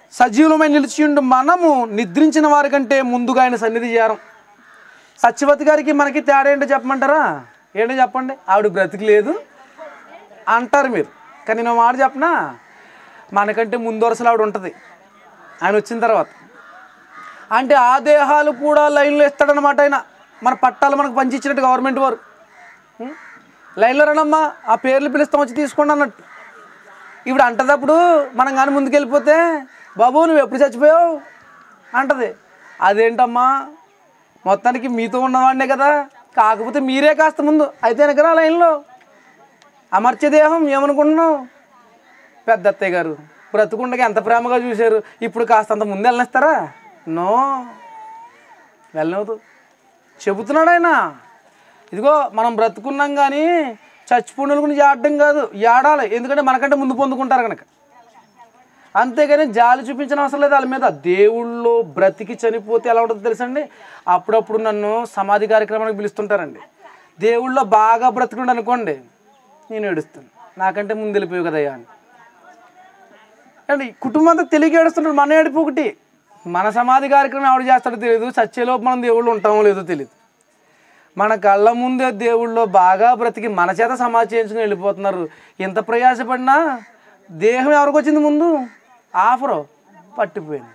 సజీవులమై నిలిచి ఉండి మనము నిద్రించిన వారి కంటే ముందుగా ఆయన సన్నిధి చేరం సత్యవతి గారికి మనకి తేడా ఏంటో చెప్పమంటారా ఏంటో చెప్పండి ఆవిడ బ్రతికి లేదు అంటారు మీరు కానీ నేను మాట చెప్పనా మనకంటే ముందు వరుసలు ఆవిడ ఉంటుంది ఆయన వచ్చిన తర్వాత అంటే ఆ దేహాలు కూడా లైన్లో ఇస్తాడనమాట ఆయన మన పట్టాలు మనకు పంచిచ్చినట్టు గవర్నమెంట్ వారు ఉం? లైన్లో రండమ్మా ఆ పేర్లు పిలుస్తాం వచ్చి తీసుకోండి అన్నట్టు ఇప్పుడు అంటదప్పుడు మనం కానీ ముందుకెళ్ళిపోతే బాబు నువ్వు ఎప్పుడు చచ్చిపోయావు అంటది అదేంటమ్మా మొత్తానికి మీతో ఉన్నవాడినే కదా కాకపోతే మీరే కాస్త ముందు అయితే వెనకరా లైన్లో అమర్చే దేహం ఏమనుకుంటున్నావు పెద్ద అత్తయ్య గారు బ్రతుకుండగా ఎంత ప్రేమగా చూశారు ఇప్పుడు కాస్త అంత ముందు వెళ్ళనిస్తారా నో వెళ్ళనవుతు చెబుతున్నాడు ఆయన ఇదిగో మనం బ్రతుకున్నాం కానీ చచ్చిపోయిన గురించి ఆడడం కాదు ఏడాలి ఎందుకంటే మనకంటే ముందు పొందుకుంటారు కనుక అంతేగాని జాలి చూపించిన అవసరం లేదు వాళ్ళ మీద దేవుళ్ళు బ్రతికి చనిపోతే ఎలా ఉంటుందో తెలుసండి అప్పుడప్పుడు నన్ను సమాధి కార్యక్రమానికి పిలుస్తుంటారండి దేవుళ్ళో బాగా బ్రతికుండు అనుకోండి నేను ఏడుస్తాను నాకంటే ముందు వెళ్ళిపోయావు కదయ్యా అని అండి కుటుంబం అంతా తెలియక ఏడుస్తుంటారు మన ఏడుపు ఒకటి మన సమాధి కార్యక్రమం ఎవడు చేస్తాడో తెలియదు చచ్చేలోపు మనం దేవుళ్ళు ఉంటామో లేదో తెలియదు మన కళ్ళ ముందే దేవుళ్ళో బాగా బ్రతికి మన చేత సమాధి చేయించుకుని వెళ్ళిపోతున్నారు ఎంత ప్రయాసపడినా దేహం ఎవరికి వచ్చింది ముందు ఆఫరు పట్టిపోయింది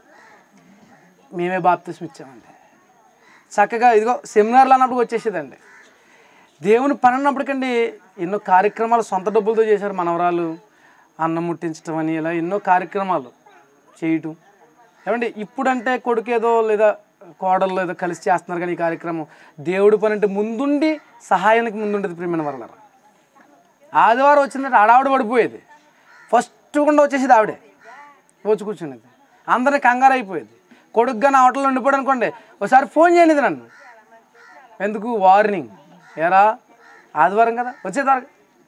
మేమే బాప్తిస్మ ఇచ్చామండి చక్కగా ఇదిగో సెమినార్లు అన్నప్పుడు వచ్చేసేదండి దేవుని పని అన్నప్పటికండి ఎన్నో కార్యక్రమాలు సొంత డబ్బులతో చేశారు మనవరాలు అన్నం ముట్టించడం అని ఇలా ఎన్నో కార్యక్రమాలు చేయటం ఏమండి ఇప్పుడంటే కొడుకేదో లేదా కోడలు ఏదో కలిసి చేస్తున్నారు కానీ ఈ కార్యక్రమం దేవుడి పని అంటే ముందుండి సహాయానికి ముందుండేది ప్రియమైన వరల ఆదివారం వచ్చిందంటే ఆడావిడ పడిపోయేది ఫస్ట్ గుండా వచ్చేసేది ఆవిడే వచ్చి కూర్చునేది అందరినీ కంగారు అయిపోయేది కొడుకు కానీ హోటల్లో ఉండిపోయాడు అనుకోండి ఒకసారి ఫోన్ చేయలేదు నన్ను ఎందుకు వార్నింగ్ ఏరా ఆదివారం కదా వచ్చేదారు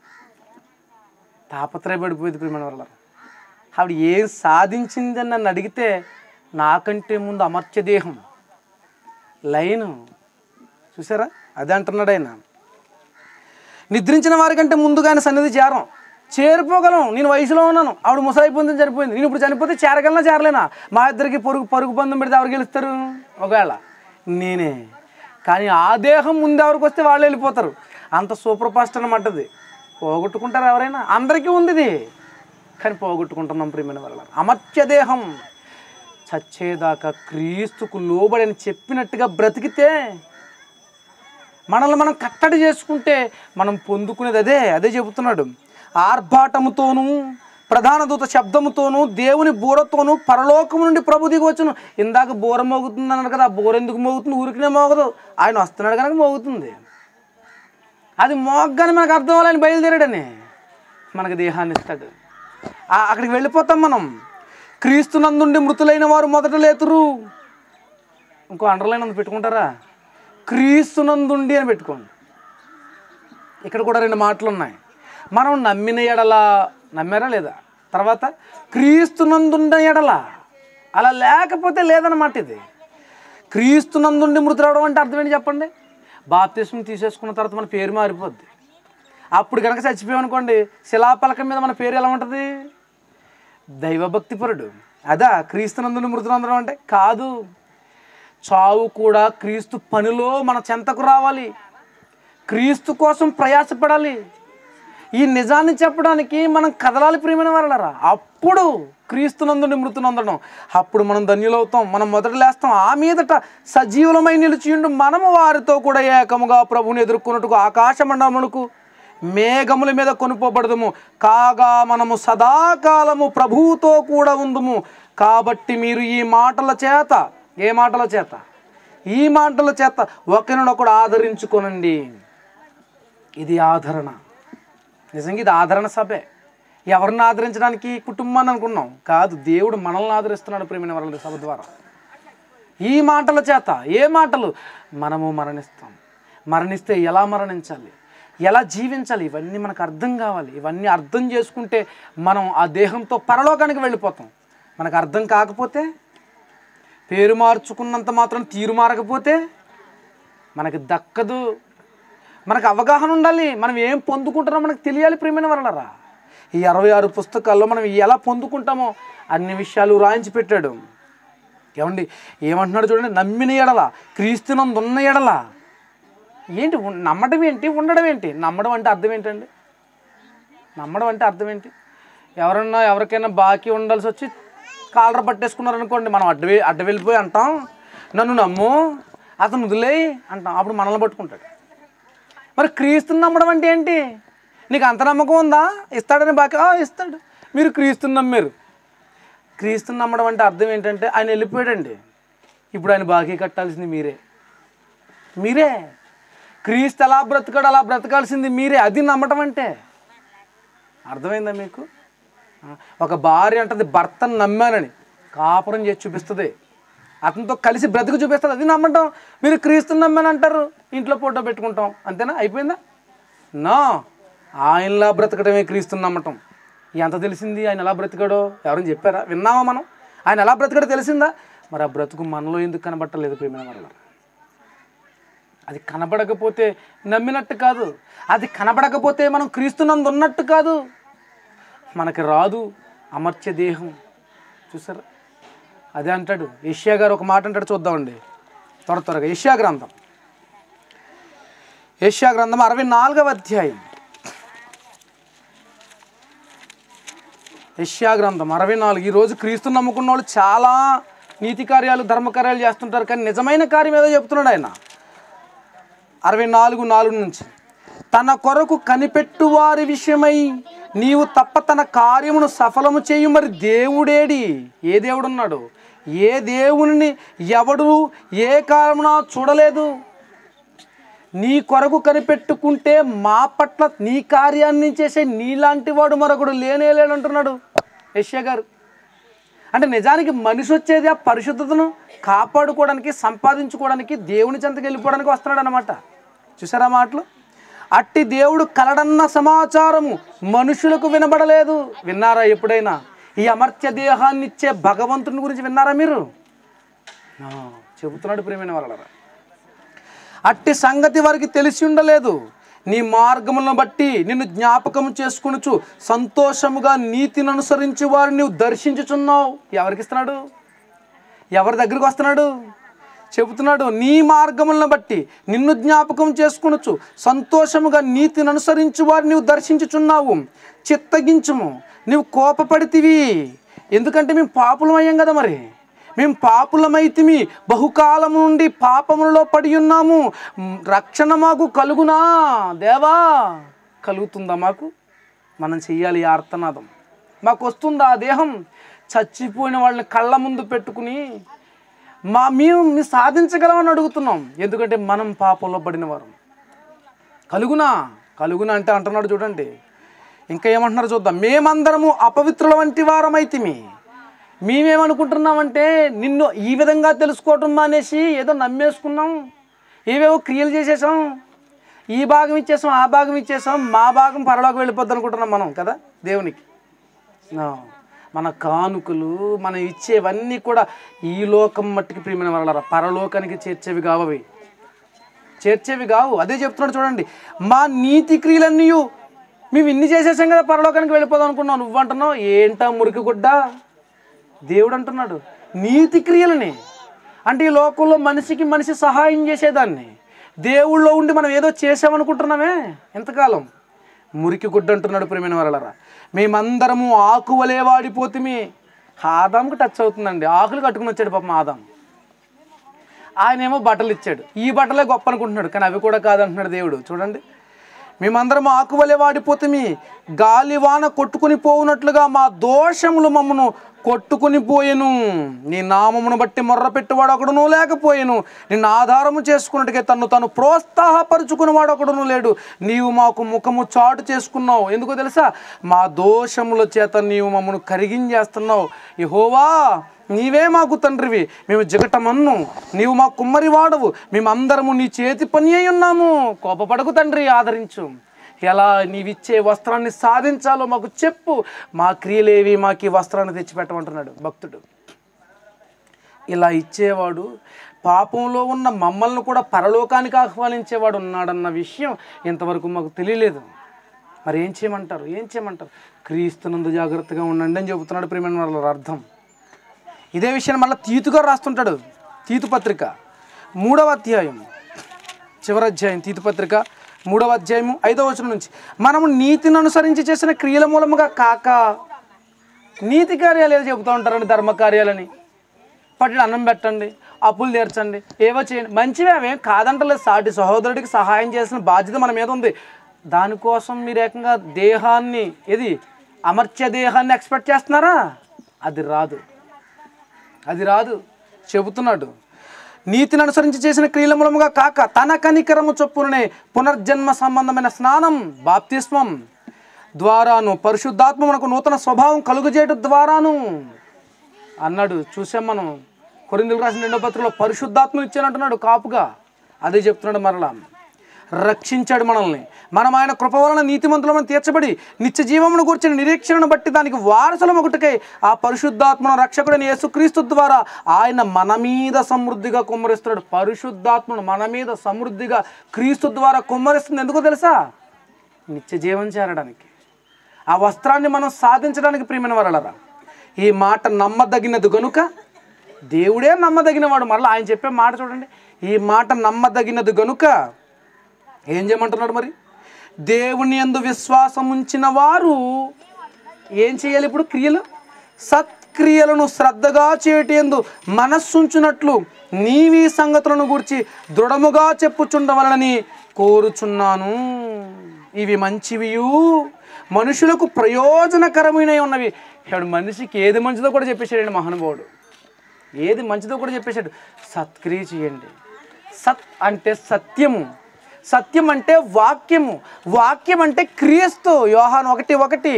తాపత్రయపడిపోయేది ప్రియమైన వల్ల ఆవిడ ఏం సాధించిందని నన్ను అడిగితే నాకంటే ముందు అమర్త్య దేహం లైను చూసారా అదే అంటున్నాడు ఆయన నిద్రించిన వారికంటే ముందుగా ఆయన సన్నిధి చేరం చేరిపోగలం నేను వయసులో ఉన్నాను ఆవిడ ముసలైపోయిందని చనిపోయింది నేను ఇప్పుడు చనిపోతే చేరగలనా చేరలేనా మా ఇద్దరికి పరుగు పరుగు పందం పెడితే ఎవరు గెలుస్తారు ఒకవేళ నేనే కానీ ఆ దేహం ముందు ఎవరికి వస్తే వాళ్ళు వెళ్ళిపోతారు అంత సూపర్ ఫాస్ట్ అనమాటది పోగొట్టుకుంటారు ఎవరైనా అందరికీ ఉంది ఇది కానీ పోగొట్టుకుంటున్నాం ప్రియమైన వల్ల అమర్త్య దేహం చచ్చేదాకా క్రీస్తుకు లోబడి అని చెప్పినట్టుగా బ్రతికితే మనల్ని మనం కట్టడి చేసుకుంటే మనం పొందుకునేది అదే అదే చెబుతున్నాడు ఆర్భాటముతోనూ ప్రధాన దూత శబ్దముతోనూ దేవుని బూరతోనూ పరలోకము నుండి ప్రభు దిగి వచ్చును ఇందాక బూర మోగుతుంది అన్నారు కదా ఆ బూర ఎందుకు మోగుతుంది ఊరికినే మోగదు ఆయన వస్తున్నాడు కనుక మోగుతుంది అది మోగ్గానే మనకు అర్థం అవ్వాలని బయలుదేరాడని మనకు దేహాన్ని ఇస్తాడు ఆ- అక్కడికి వెళ్ళిపోతాం మనం క్రీస్తునందుండి మృతులైన వారు మొదట లేతురు ఇంకో అండర్లైన్ ఉంది పెట్టుకుంటారా క్రీస్తునందుండి అని పెట్టుకోండి ఇక్కడ కూడా రెండు మాటలు ఉన్నాయి మనం నమ్మిన ఎడల నమ్మారా లేదా తర్వాత క్రీస్తునందుండ ఎడల అలా లేకపోతే లేదన్నమాట ఇది క్రీస్తునందుండి మృతి రావడం అంటే అర్థం ఏంటి చెప్పండి బాప్తిస్మం తీసేసుకున్న తర్వాత మన పేరు మారిపోద్ది అప్పుడు కనుక చచ్చిపోయామనుకోండి శిలాపలకం మీద మన పేరు ఎలా ఉంటుంది దైవభక్తిపరుడు అదా క్రీస్తునందుని మృతునందరం అంటే కాదు చావు కూడా క్రీస్తు పనిలో మన చెంతకు రావాలి క్రీస్తు కోసం ప్రయాసపడాలి ఈ నిజాన్ని చెప్పడానికి మనం కదలాలి ప్రియమైన వాళ్ళరా అప్పుడు క్రీస్తునందుని మృతునందడం అప్పుడు మనం ధన్యులవుతాం మనం మొదట లేస్తాం ఆ మీదట సజీవులమై నిలిచియుండు మనము వారితో కూడా ఏకముగా ప్రభువుని ఎదుర్కొన్నట్టుకు ఆకాశ మండలమునకు మేఘముల మీద కొనుకోబడదుము కాగా మనము సదాకాలము ప్రభువుతో కూడా ఉందుము కాబట్టి మీరు ఈ మాటల చేత ఏ మాటల చేత ఈ మాటల చేత ఒకరినొకడు ఆదరించుకొనండి ఇది ఆదరణ నిజంగా ఇది ఆదరణ సభే ఎవరిని ఆదరించడానికి కుటుంబాన్ని అనుకున్నాం కాదు దేవుడు మనల్ని ఆదరిస్తున్నాడు ప్రేమైన వాళ్ళ సభ ద్వారా ఈ మాటల చేత ఏ మాటలు మనము మరణిస్తాం మరణిస్తే ఎలా మరణించాలి ఎలా జీవించాలి ఇవన్నీ మనకు అర్థం కావాలి ఇవన్నీ అర్థం చేసుకుంటే మనం ఆ దేహంతో పరలోకానికి వెళ్ళిపోతాం మనకు అర్థం కాకపోతే పేరు మార్చుకున్నంత మాత్రం తీరు మారకపోతే మనకి దక్కదు మనకు అవగాహన ఉండాలి మనం ఏం పొందుకుంటున్నాం మనకు తెలియాలి ప్రియమైన వరలరా ఈ అరవై ఆరు పుస్తకాల్లో మనం ఎలా పొందుకుంటామో అన్ని విషయాలు రాయించి పెట్టాడు ఏమండి ఏమంటున్నాడు చూడండి నమ్మిన ఎడల క్రీస్తునందు ఉన్న ఎడల ఏంటి ఉన్- నమ్మడం ఏంటి ఉండడం ఏంటి నమ్మడం అంటే అర్థం ఏంటండి నమ్మడం అంటే అర్థం ఏంటి ఎవరన్నా ఎవరికైనా బాకీ ఉండాల్సి వచ్చి కాలర పట్టేసుకున్నారనుకోండి మనం అడ్డ వె- అడ్డ వెళ్ళిపోయి అంటాం నన్ను నమ్ము అతను వదిలేయి అంటాం అప్పుడు మనల్ని పట్టుకుంటాడు మరి క్రీస్తుని నమ్మడం అంటే ఏంటి నీకు అంత నమ్మకం ఉందా ఇస్తాడని బాకీ "ఆ, ఇస్తాడు మీరు క్రీస్తుని నమ్మారు క్రీస్తుని నమ్మడం అంటే అర్థం ఏంటంటే ఆయన వెళ్ళిపోయాడండి ఇప్పుడు ఆయన బాకీ కట్టాల్సింది మీరే మీరే క్రీస్తు ఎలా బ్రతకాడు అలా బ్రతకాల్సింది మీరే అది నమ్మటం అంటే అర్థమైందా మీకు ఆ, ఒక భార్య అంటది భర్తను నమ్మానని కాపురం చేసి చూపిస్తుంది అతనితో కలిసి బ్రతుకు చూపిస్తుంది అది నమ్మటం మీరు క్రీస్తుని నమ్మాను అంటారు ఇంట్లో ఫోటో పెట్టుకుంటాం అంతేనా అయిపోయిందా నా ఆయనలా బ్రతకడమే క్రీస్తుని నమ్మటం ఎంత తెలిసింది ఆయన ఎలా బ్రతికాడో ఎవరైనా చెప్పారా విన్నామా మనం ఆయన ఎలా బ్రతికాడో తెలిసిందా మరి ఆ బ్రతుకు మనలో ఎందుకు కనబట్టలేదు ప్రేమ వల్ల అది కనబడకపోతే నమ్మినట్టు కాదు అది కనబడకపోతే మనం క్రీస్తునందు ఉన్నట్టు కాదు మనకి రాదు అమర్త్య దేహం చూసారా అదే అంటాడు ఏషియా గారు ఒక మాట అంటాడు చూద్దామండి త్వర త్వరగా ఏషియా గ్రంథం ఏషియా గ్రంథం అరవై నాలుగవ అధ్యాయం యష్యా గ్రంథం అరవై నాలుగు ఈరోజు క్రీస్తు నమ్ముకున్న వాళ్ళు చాలా నీతి కార్యాలు ధర్మ కార్యాలు చేస్తుంటారు కానీ నిజమైన కార్యం ఏదో చెప్తున్నాడు ఆయన అరవై నాలుగు నాలుగు నుంచి తన కొరకు కనిపెట్టు వారి విషయమై నీవు తప్ప తన కార్యమును సఫలము చేయు మరి దేవుడేడి ఏ దేవుడు ఉన్నాడు ఏ దేవుని ఎవడు ఏ కారణమున చూడలేదు నీ కొరకు కనిపెట్టుకుంటే మా పట్ల నీ కార్యాన్ని చేసే నీలాంటి వాడు మరొకడు లేనే లేడంటున్నాడు యశ్య గారు అంటే నిజానికి మనిషి వచ్చేది ఆ పరిశుద్ధతను కాపాడుకోవడానికి సంపాదించుకోవడానికి దేవుని చెంతకు వెళ్ళిపోవడానికి వస్తున్నాడు అనమాట చూసారా మాటలు అట్టి దేవుడు కలడన్న సమాచారము మనుషులకు వినబడలేదు విన్నారా ఎప్పుడైనా ఈ అమర్త్య దేహాన్ని ఇచ్చే భగవంతుని గురించి విన్నారా మీరు ఆ, చెబుతున్నాడు ప్రేమైన వాళ్ళరా అట్టి సంగతి వారికి తెలిసి ఉండలేదు నీ మార్గములను బట్టి నిన్ను జ్ఞాపకం చేసుకొనుచు సంతోషముగా నీతిని అనుసరించి వారిని నువ్వు దర్శించుచున్నావు ఎవరికి ఇస్తున్నాడు ఎవరి దగ్గరికి వస్తున్నాడు చెబుతున్నాడు నీ మార్గములను బట్టి నిన్ను జ్ఞాపకం చేసుకొనొచ్చు సంతోషముగా నీతిని అనుసరించి వారిని నువ్వు దర్శించుచున్నావు చిత్తగించుము నువ్వు కోపపడితివి ఎందుకంటే మేము పాపులం అయ్యాం కదా మరి మేము పాపులమైతిమి బహుకాలం నుండి పాపములలో పడి ఉన్నాము మ్, రక్షణ మాకు కలుగునా దేవా కలుగుతుందా మాకు మనం చెయ్యాలి ఈ ఆర్తనాదం మాకు వస్తుందా ఆ దేహం చచ్చిపోయిన వాళ్ళని కళ్ళ ముందు పెట్టుకుని మా మేము మేము సాధించగలమని అడుగుతున్నాం ఎందుకంటే మనం పాపంలో పడిన వారం కలుగునా కలుగునా అంటే అంటున్నాడు చూడండి ఇంకా ఏమంటున్నారు చూద్దాం మేమందరము అపవిత్రుల వంటి వారమైతిమి మేమేమనుకుంటున్నామంటే నిన్ను ఈ విధంగా తెలుసుకోవటం మానేసి ఏదో నమ్మేసుకున్నాం ఏవేవో క్రియలు చేసేసాం ఈ భాగం ఇచ్చేసాం ఆ భాగం ఇచ్చేసాం మా భాగం పరలోకి వెళ్ళిపోద్ది అనుకుంటున్నాం మనం కదా దేవునికి ఆ, మన కానుకలు మనం ఇచ్చేవన్నీ కూడా ఈ లోకం మట్టికి ప్రియమైన వాళ్ళ పరలోకానికి చేర్చేవి కావు అవి చేర్చేవి కావు అదే చెప్తున్నాడు చూడండి మా నీతి క్రియలన్నీ మేము ఇన్ని చేసేసాం కదా పరలోకానికి వెళ్ళిపోదాం అనుకున్నావు నువ్వు అంటున్నావు ఏంటా మురికి గుడ్డ దేవుడు అంటున్నాడు నీతి క్రియలని అంటే ఈ లోకంలో మనిషికి మనిషి సహాయం చేసేదాన్ని దేవుళ్ళో ఉండి మనం ఏదో చేసామనుకుంటున్నామే ఎంతకాలం మురికి గుడ్డ అంటున్నాడు ప్రేమైన వాళ్ళరా మేమందరము ఆకువలే వాడిపోతుమి ఆదాంకి టచ్ అవుతుందండి ఆకులు కట్టుకుని వచ్చాడు పాపం ఆదాం ఆయనేమో బట్టలు ఇచ్చాడు ఈ బట్టలే గొప్ప అనుకుంటున్నాడు కానీ అవి కూడా కాదంటున్నాడు దేవుడు చూడండి మేమందరం ఆకువలే వాడిపోతుమి గాలివాన కొట్టుకుని పోవునట్లుగా మా దోషములు మమ్మను కొట్టుకుని పోయెను నీ నామమును బట్టి మొర్ర పెట్టేవాడు ఒకడును లేకపోయెను నిన్ను ఆధారము చేసుకున్నట్టుగా తను తను ప్రోత్సాహపరుచుకునేవాడు ఒకడును లేడు నీవు మాకు ముఖము చాటు చేసుకున్నావు ఎందుకో తెలుసా మా దోషముల చేత నీవు మమ్మను కరిగించేస్తున్నావు యెహోవా నీవే మాకు తండ్రివి మేము జిగటమన్ను నీవు మా కుమ్మరి వాడవు మేమందరము నీ చేతి పని అయి ఉన్నాము కోపపడకు తండ్రి ఆదరించు ఎలా నీవిచ్చే వస్త్రాన్ని సాధించాలో మాకు చెప్పు మా క్రియలేవి మాకు ఈ వస్త్రాన్ని తెచ్చిపెట్టమంటున్నాడు భక్తుడు ఇలా ఇచ్చేవాడు పాపంలో ఉన్న మమ్మల్ని కూడా పరలోకానికి ఆహ్వానించేవాడు ఉన్నాడన్న విషయం ఇంతవరకు మాకు తెలియలేదు మరి ఏం చేయమంటారు ఏం చేయమంటారు క్రీస్తునందు జాగ్రత్తగా ఉండండి అని చెబుతున్నాడు ప్రేమైన వాళ్ళ అర్థం ఇదే విషయాన్ని మళ్ళీ తీతు గారు రాస్తుంటాడు తీతు పత్రిక మూడవ అధ్యాయం చివరి అధ్యాయం తీతు పత్రిక మూడవ అధ్యాయము ఐదవ వచనం నుంచి మనము నీతిని అనుసరించి చేసిన క్రియల మూలముగా కాక నీతి కార్యాలు ఏదో చెబుతూ ఉంటారండి ధర్మ కార్యాలని పట్టిన అన్నం పెట్టండి అప్పులు తీర్చండి ఏవో చేయండి మంచివే అవేం కాదంటలేదు సాటి సహోదరుడికి సహాయం చేసిన బాధ్యత మన మీద ఉంది దానికోసం మీరు ఏకంగా దేహాన్ని ఏది అమర్త్య దేహాన్ని ఎక్స్పెక్ట్ చేస్తున్నారా అది రాదు అది రాదు చెబుతున్నాడు నీతిని అనుసరించి చేసిన క్రియల మూలముగా కాక తన కనికరము చొప్పుననే పునర్జన్మ సంబంధమైన స్నానం బాప్తిస్మం ద్వారాను పరిశుద్ధాత్మ మనకు నూతన స్వభావం కలుగజేయడం ద్వారాను అన్నాడు చూసాం మనం కొరిందులు రాసిన రెండో పత్రికలో పరిశుద్ధాత్మను ఇచ్చానంటున్నాడు కాపుగా అదే చెప్తున్నాడు మరలా రక్షించాడు మనల్ని మనం ఆయన కృప వలన నీతిమంతులమని తీర్చబడి నిత్య జీవమును కూర్చిన నిరీక్షణను బట్టి దానికి వారసులం ఒకటికై ఆ పరిశుద్ధాత్మను రక్షకుడైన యేసుక్రీస్తు ద్వారా ఆయన మన మీద సమృద్ధిగా కుమ్మరిస్తున్నాడు పరిశుద్ధాత్మను మన మీద సమృద్ధిగా క్రీస్తు ద్వారా కుమ్మరిస్తుంది ఎందుకో తెలుసా నిత్య జీవం చేరడానికి ఆ వస్త్రాన్ని మనం సాధించడానికి ప్రియమైన వరలరా ఈ మాట నమ్మదగినది గనుక దేవుడే నమ్మదగినవాడు మరలా ఆయన చెప్పే మాట చూడండి ఈ మాట నమ్మదగినది గనుక ఏం చేయమంటున్నాడు మరి దేవుని యందు విశ్వాసం ఉంచిన వారు ఏం చేయాలి ఇప్పుడు క్రియలు సత్క్రియలను శ్రద్ధగా చేయటందు మనస్సుంచునట్లు నీవీ సంగతులను గురించి దృఢముగా చెప్పుచుండవలనని కోరుచున్నాను ఇవి మంచివియు మనుషులకు ప్రయోజనకరమైనవి ఉన్నవి ఇక్కడ మనిషికి ఏది మంచిదో కూడా చెప్పేశాడండి మహానుభావుడు ఏది మంచిదో కూడా చెప్పేశాడు సత్క్రియ చేయండి సత్ అంటే సత్యము సత్యం అంటే వాక్యము వాక్యం అంటే క్రీస్తు యోహాన్ ఒకటి ఒకటి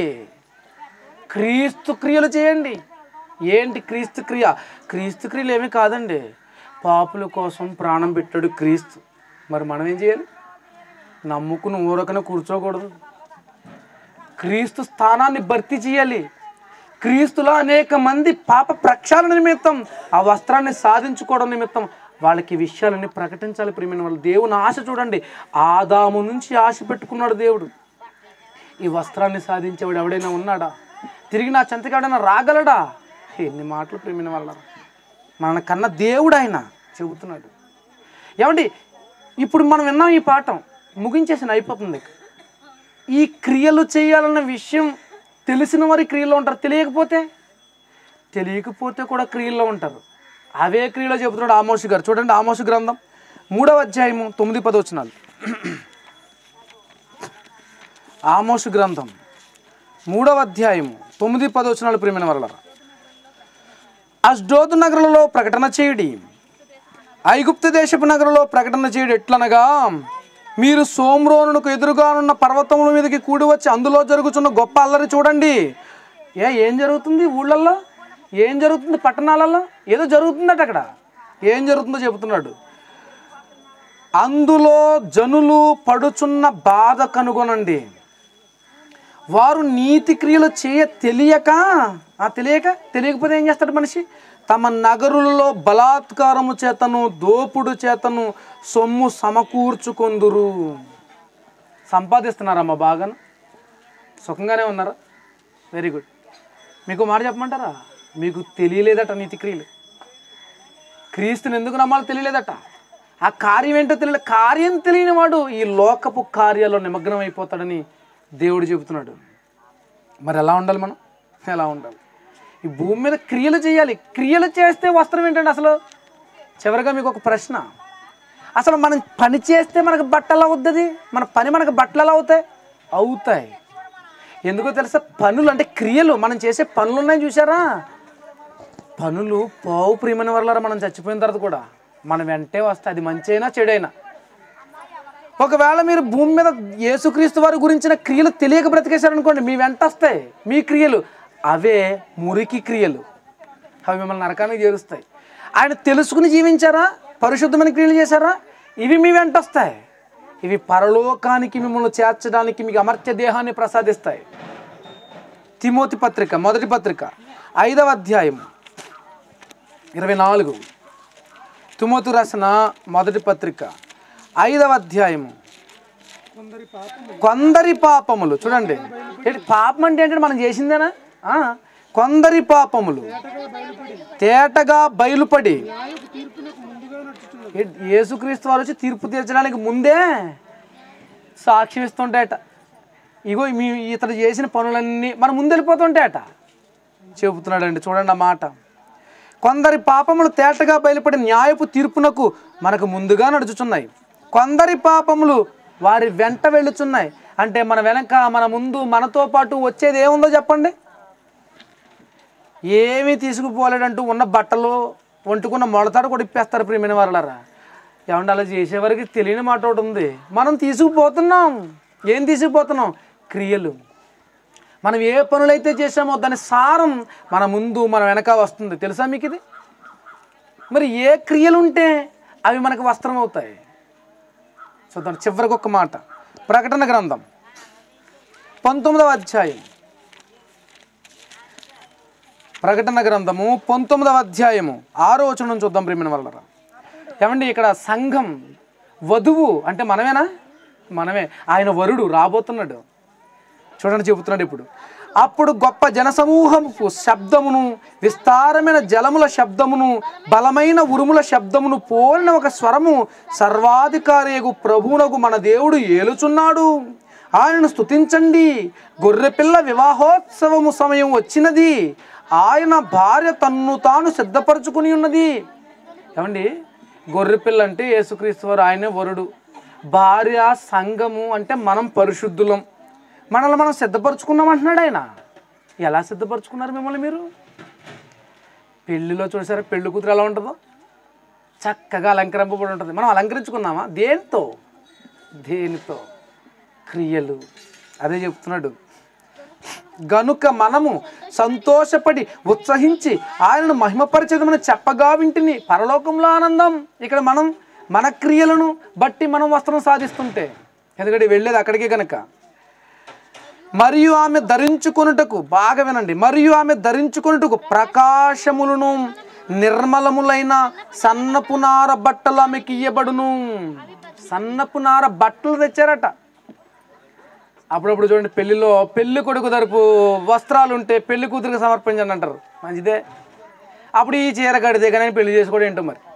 క్రీస్తు క్రియలు చేయండి ఏంటి క్రీస్తు క్రియ క్రీస్తు క్రియలు ఏమీ కాదండి పాపుల కోసం ప్రాణం పెట్టాడు క్రీస్తు మరి మనం ఏం చేయాలి నమ్ముకుని ఊరకనే కూర్చోకూడదు క్రీస్తు స్థానాన్ని భర్తీ చేయాలి క్రీస్తులో అనేక మంది పాప ప్రక్షాళన నిమిత్తం ఆ వస్త్రాన్ని సాధించుకోవడం నిమిత్తం వాళ్ళకి ఈ విషయాలన్నీ ప్రకటించాలి ప్రియమైన వాళ్ళు దేవుని ఆశ చూడండి ఆదాము నుంచి ఆశ పెట్టుకున్నాడు దేవుడు ఈ వస్త్రాన్ని సాధించేవాడు ఎవడైనా ఉన్నాడా తిరిగి నా చెంతకి ఎవడైనా రాగలడా ఎన్ని మాటలు ప్రేమిన వాళ్ళ మన కన్న దేవుడు ఆయన చెబుతున్నాడు ఏమండి ఇప్పుడు మనం విన్నాం ఈ పాఠం ముగించేసిన అయిపోతుంది ఈ క్రియలు చేయాలన్న విషయం తెలిసిన వారి క్రియల్లో ఉంటారు తెలియకపోతే తెలియకపోతే కూడా క్రియల్లో ఉంటారు అవే క్రియలో చెబుతున్నాడు ఆమోషి గారు చూడండి ఆమోషి గ్రంథం మూడవ అధ్యాయము తొమ్మిది పది వచనాలు ఆమోషు గ్రంథం మూడవ అధ్యాయము తొమ్మిది పది వచనాలు ప్రియమైన వల్ల అష్డోదు నగరంలో ప్రకటన చేయడి ఐగుప్తు దేశపు నగరంలో ప్రకటన చేయడు ఎట్లనగా మీరు సోమ్రోనుకు ఎదురుగానున్న పర్వతముల మీదకి కూడి వచ్చి అందులో జరుగుతున్న గొప్ప అల్లరి చూడండి ఏ ఏం జరుగుతుంది ఊళ్ళల్లో ఏం జరుగుతుంది పట్టణాలలో ఏదో జరుగుతుందట అక్కడ ఏం జరుగుతుందో చెబుతున్నాడు అందులో జనులు పడుచున్న బాధ కనుగొనండి వారు నీతి క్రియలు చేయ తెలియక ఆ తెలియక తెలియకపోతే ఏం చేస్తాడు మనిషి తమ నగరులలో బలాత్కారము చేతను దోపుడు చేతను సొమ్ము సమకూర్చుకొందురు సంపాదిస్తున్నారమ్మా బాగాను సుఖంగానే ఉన్నారా వెరీ గుడ్ మీకు మాట చెప్పమంటారా మీకు తెలియలేదట నీతి క్రియలు క్రీస్తుని ఎందుకు నమ్మాలో తెలియలేదట ఆ కార్యం ఏంటో తెలియదు కార్యం తెలియని వాడు ఈ లోకపు కార్యాల్లో నిమగ్నం అయిపోతాడని దేవుడు చెబుతున్నాడు మరి ఎలా ఉండాలి మనం ఎలా ఉండాలి ఈ భూమి మీద క్రియలు చేయాలి క్రియలు చేస్తే వస్త్రం ఏంటండి అసలు చివరిగా మీకు ఒక ప్రశ్న అసలు మనం పని చేస్తే మనకు బట్టలు అవుతుంది మన పని మనకు బట్టలు ఎలా అవుతాయి అవుతాయి ఎందుకో తెలుసా పనులు అంటే క్రియలు మనం చేసే పనులు ఉన్నాయి చూసారా పనులు పావు ప్రియమైన వల్ల మనం చచ్చిపోయిన తర్వాత కూడా మన వెంటే వస్తాయి అది మంచి అయినా చెడైనా ఒకవేళ మీరు భూమి మీద యేసుక్రీస్తు వారి గురించిన క్రియలు తెలియక బ్రతికేశారనుకోండి మీ వెంట వస్తాయి మీ క్రియలు అవే మురికి క్రియలు అవి మిమ్మల్ని నరకానికి చేరుస్తాయి ఆయన తెలుసుకుని జీవించారా పరిశుద్ధమైన క్రియలు చేశారా ఇవి మీ వెంట వస్తాయి ఇవి పరలోకానికి మిమ్మల్ని చేర్చడానికి మీకు అమర్త్య దేహాన్ని ప్రసాదిస్తాయి తిమోతి పత్రిక మొదటి పత్రిక ఐదవ అధ్యాయం ఇరవై నాలుగు తిమోతి రాసిన మొదటి పత్రిక ఐదవ అధ్యాయము కొందరి పాపము కొందరి పాపములు చూడండి ఏంటి పాపం అంటే ఏంటంటే మనం చేసిందేనా ఆ, కొందరి పాపములు తేటగా బయలుపడి తేటగా బయలుపడి న్యాయపు తీర్పునకు ముందుగా నడుచుతున్నది ఏ- యేసుక్రీస్తు వారు వచ్చి తీర్పు తీర్చడానికి ముందే సాక్ష్యం ఇస్తుంటాయట ఇగో మీ ఇతడు చేసిన పనులన్నీ మనం ముందు వెళ్ళిపోతుంటాయట చెబుతున్నాడండి చూడండి ఆ మాట కొందరి పాపములు తేటగా బయలుపడి న్యాయపు తీర్పునకు మనకు ముందుగా నడుచుచున్నాయి కొందరి పాపములు వారి వెంట వెళ్ళుచున్నాయి అంటే మన వెనక మన ముందు మనతో పాటు వచ్చేది ఏముందో చెప్పండి ఏమీ తీసుకుపోలేడంటూ ఉన్న బట్టలు వంటుకున్న మొలతాడు కూడా ఇప్పేస్తారు ప్రియమైన వాళ్ళరా ఏమంటే అలా చేసేవారికి తెలియని మాట ఒకటి ఉంది మనం తీసుకుపోతున్నాం ఏం తీసుకుపోతున్నాం క్రియలు మనం ఏ పనులైతే చేసామో దాని సారం మన ముందు మన వెనక వస్తుంది తెలుసా మీకు ఇది మరి ఏ క్రియలు ఉంటే అవి మనకు వస్త్రం అవుతాయి చూద్దాం చివరికి ఒక మాట ప్రకటన గ్రంథం పంతొమ్మిదవ అధ్యాయం ప్రకటన గ్రంథము పంతొమ్మిదవ అధ్యాయము ఆరో వచనం చూద్దాం ప్రేమిన వల్లరా ఏమండి ఇక్కడ సంఘం వధువు అంటే మనమేనా మనమే ఆయన వరుడు రాబోతున్నాడు చూడండి చెబుతున్నాడు ఇప్పుడు అప్పుడు గొప్ప జనసమూహము శబ్దమును విస్తారమైన జలముల శబ్దమును బలమైన ఉరుముల శబ్దమును పోలిన ఒక స్వరము సర్వాధికారియగు ప్రభువునకు మన దేవుడు ఏలుచున్నాడు ఆయనను స్తుతించండి గొర్రెపిల్ల వివాహోత్సవము సమయం వచ్చినది ఆయన భార్య తన్ను తాను సిద్ధపరచుకుని ఉన్నది ఏమండి గొర్రెపిల్ల అంటే యేసుక్రీస్తు వారు ఆయనే వరుడు భార్య సంఘము అంటే మనం పరిశుద్ధులం మనల్ని మనం సిద్ధపరచుకున్నాం అంటున్నాడు ఆయన ఎలా సిద్ధపరచుకున్నారు మిమ్మల్ని మీరు పెళ్లిలో చూసారా పెళ్లి కూతురు ఎలా ఉంటుందో చక్కగా అలంకరింపబడి ఉంటుంది మనం అలంకరించుకున్నామా దేనితో దేనితో క్రియలు అదే చెప్తున్నాడు గనుక మనము సంతోషపడి ఉత్సహించి ఆయనను మహిమపరిచేదమని చెప్పగా వింటిని పరలోకంలో ఆనందం ఇక్కడ మనం మన క్రియలను బట్టి మనం వస్త్రం సాధిస్తుంటే ఎందుకంటే వెళ్ళేది అక్కడికే కనుక మరియు ఆమె ధరించుకొనుటకు బాగా వినండి మరియు ఆమె ధరించుకొనుటకు ప్రకాశములను నిర్మలములైన సన్నపు నార బట్టలు ఆమెకి ఇయ్యబడును సన్నపు నార బట్టలు తెచ్చారట అప్పుడప్పుడు చూడండి పెళ్లిలో పెళ్లి కొడుకు తరపు వస్త్రాలు ఉంటే పెళ్లి కూతురికి సమర్పించండి అంటారు మంచిదే అప్పుడు ఈ చీర కడితే కానీ పెళ్లి చేసుకోవడం ఏంటో మరి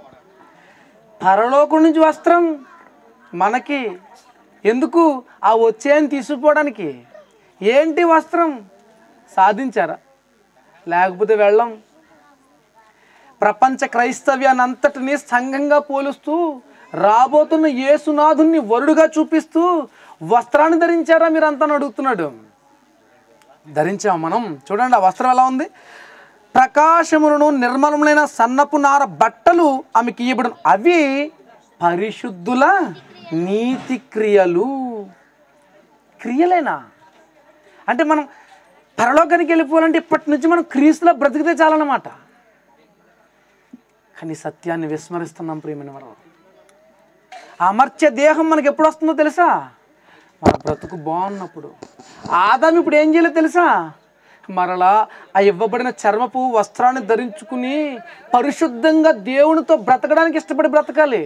పరలోకం నుంచి వస్త్రం మనకి ఎందుకు ఆ వచ్చేయని తీసుకుపోవడానికి ఏంటి వస్త్రం సాధించారా లేకపోతే వెళ్ళం ప్రపంచ క్రైస్తవ్యాన్ని అంతటినీ సంఘంగా పోలుస్తూ రాబోతున్న యేసునాథుని వరుడుగా చూపిస్తూ వస్త్రాన్ని ధరించారా మీరు అంతా అడుగుతున్నాడు ధరించాం మనం చూడండి ఆ వస్త్రం ఎలా ఉంది ప్రకాశములను నిర్మలములైన సన్నపు నార బట్టలు ఆమెకి ఇవ్వబడి అవి పరిశుద్ధుల నీతి క్రియలు క్రియలేనా అంటే మనం పరలోకానికి వెళ్ళిపోవాలంటే ఇప్పటి నుంచి మనం క్రీస్తులో బ్రతికితే చాలన్నమాట కానీ సత్యాన్ని విస్మరిస్తున్నాం ప్రియమైన వారు ఆ అమర్త్య దేహం మనకి ఎప్పుడు వస్తుందో తెలుసా మన బ్రతుకు బాగున్నప్పుడు ఆదాం ఇప్పుడు ఏం చేయలేదు తెలుసా మరలా ఆ ఇవ్వబడిన చర్మపు వస్త్రాన్ని ధరించుకుని పరిశుద్ధంగా దేవునితో బ్రతకడానికి ఇష్టపడి బ్రతకాలి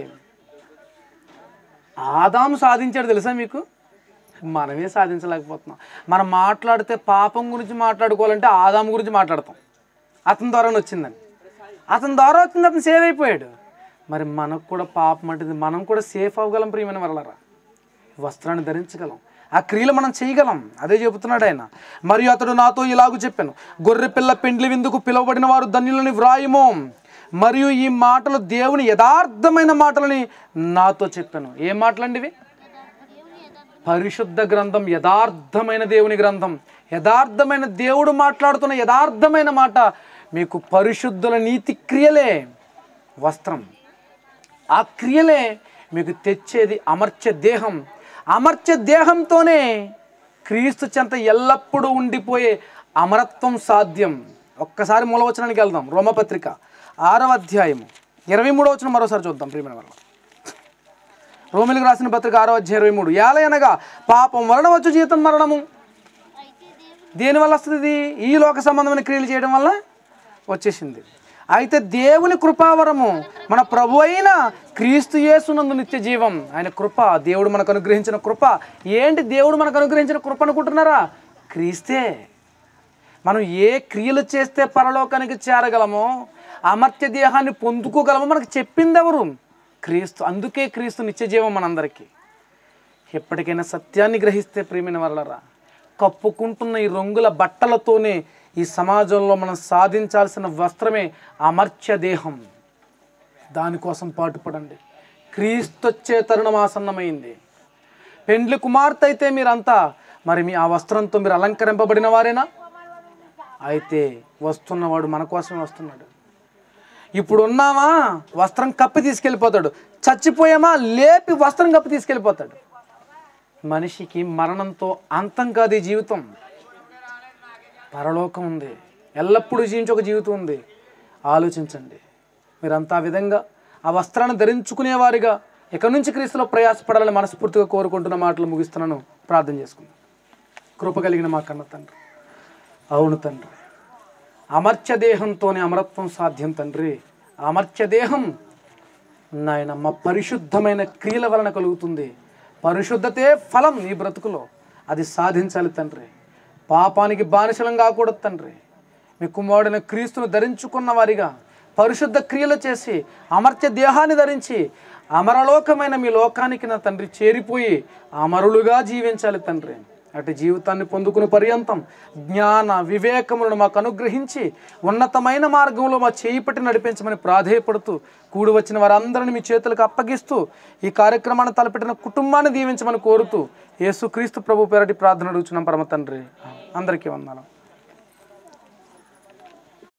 ఆదాము సాధించాడు తెలుసా మీకు మనమే సాధించలేకపోతున్నాం మనం మాట్లాడితే పాపం గురించి మాట్లాడుకోవాలంటే ఆదాము గురించి మాట్లాడతాం అతని ద్వారానే వచ్చిందని అతని ద్వారా వచ్చింది అతను సేవ్ అయిపోయాడు మరి మనకు కూడా పాపం అంటే మనం కూడా సేఫ్ అవ్వగలం ప్రియమైన వరలరా వస్త్రాన్ని ధరించగలం ఆ క్రియలు మనం చేయగలం అదే చెబుతున్నాడు ఆయన మరియు అతడు నాతో ఇలాగూ చెప్పాను గొర్రె పిల్ల పెండ్లి విందుకు పిలువబడిన వారు ధన్యులని వ్రాయము మరియు ఈ మాటలు దేవుని యథార్థమైన మాటలని నాతో చెప్పాను ఏ మాటలండి ఇవి పరిశుద్ధ గ్రంథం యథార్థమైన దేవుని గ్రంథం యథార్థమైన దేవుడు మాట్లాడుతున్న యథార్థమైన మాట మీకు పరిశుద్ధుల నీతి క్రియలే వస్త్రం ఆ క్రియలే మీకు తెచ్చేది అమర్చ దేహం అమర్చ దేహంతోనే క్రీస్తు చెంత ఎల్లప్పుడూ ఉండిపోయే అమరత్వం సాధ్యం ఒక్కసారి మూలవచనానికి వెళ్దాం రోమపత్రిక ఆరవ అధ్యాయము ఇరవై మూడవ వచనం మరోసారి చూద్దాం ప్రియమైన వల్ల రోమిలకు రాసిన పత్రిక ఆరో అధ్యాయం ఇరవై మూడు ఏలయనగా పాపం వలన వచ్చు జీతం మరణము దేని వల్ల వస్తుంది ఇది ఈ లోక సంబంధమైన క్రియలు చేయడం వల్ల వచ్చేసింది అయితే దేవుని కృపావరము మన ప్రభు అయిన క్రీస్తు యేసునందు నిత్య జీవం ఆయన కృప దేవుడు మనకు అనుగ్రహించిన కృప ఏంటి దేవుడు మనకు అనుగ్రహించిన కృప అనుకుంటున్నారా క్రీస్తే మనం ఏ క్రియలు చేస్తే పరలోకానికి చేరగలమో అమర్త్య దేహాన్ని పొందుకోగలమో మనకు చెప్పింది ఎవరు క్రీస్తు అందుకే క్రీస్తు నిత్య జీవం మనందరికీ ఎప్పటికైనా సత్యాన్ని గ్రహిస్తే ప్రియమైన వరలరా కప్పుకుంటున్న ఈ రంగుల బట్టలతోనే ఈ సమాజంలో మనం సాధించాల్సిన వస్త్రమే అమర్త్య దేహం దానికోసం పాటుపడండి క్రీస్తు వచ్చే తరుణం ఆసన్నమైంది పెండ్లి కుమార్తె అయితే మీరంతా మరి మీ ఆ వస్త్రంతో మీరు అలంకరింపబడిన వారేనా అయితే వస్తున్నవాడు మన కోసమే వస్తున్నాడు ఇప్పుడు ఉన్నామా వస్త్రం కప్పి తీసుకెళ్ళిపోతాడు చచ్చిపోయామా లేపి వస్త్రం కప్పి తీసుకెళ్ళిపోతాడు మనిషికి మరణంతో అంతం కాదు ఈ జీవితం పరలోకం ఉంది ఎల్లప్పుడూ జీవించే ఒక జీవితం ఉంది ఆలోచించండి మీరంతా ఆ విధంగా ఆ వస్త్రాన్ని ధరించుకునేవారిగా ఇక నుంచి క్రీస్తులో ప్రయాసపడాలని మనస్ఫూర్తిగా కోరుకుంటున్న మాటలు ముగిస్తున్నాను ప్రార్థన చేసుకుందాం కృప కలిగిన మా కన్న తండ్రి అవును తండ్రి అమర్త్య దేహంతోనే అమరత్వం సాధ్యం తండ్రి అమర్త్య దేహం నాయన మా పరిశుద్ధమైన క్రియల వలన కలుగుతుంది పరిశుద్ధతే ఫలం ఈ బ్రతుకులో అది సాధించాలి తండ్రి పాపానికి బానిసలం కాకూడదు తండ్రి మీ కుమారుడైన క్రీస్తును ధరించుకున్న వారిగా పరిశుద్ధ క్రియలు చేసి అమర్త్య దేహాన్ని ధరించి అమరలోకమైన మీ లోకానికి నా తండ్రి చేరిపోయి అమరులుగా జీవించాలి తండ్రి అటు జీవితాన్ని పొందుకునే పర్యంతం జ్ఞాన వివేకములను మాకు అనుగ్రహించి ఉన్నతమైన మార్గంలో మా చేయి పట్టి నడిపించమని ప్రాధేయపడుతూ కూడి వచ్చిన వారందరిని మీ చేతులకు అప్పగిస్తూ ఈ కార్యక్రమాన్ని తలపెట్టిన కుటుంబాన్ని దీవించమని కోరుతూ యేసుక్రీస్తు ప్రభు పేరటి ప్రార్థన అడుగుచున్నాం పరమ తండ్రి అందరికీ వందనాలు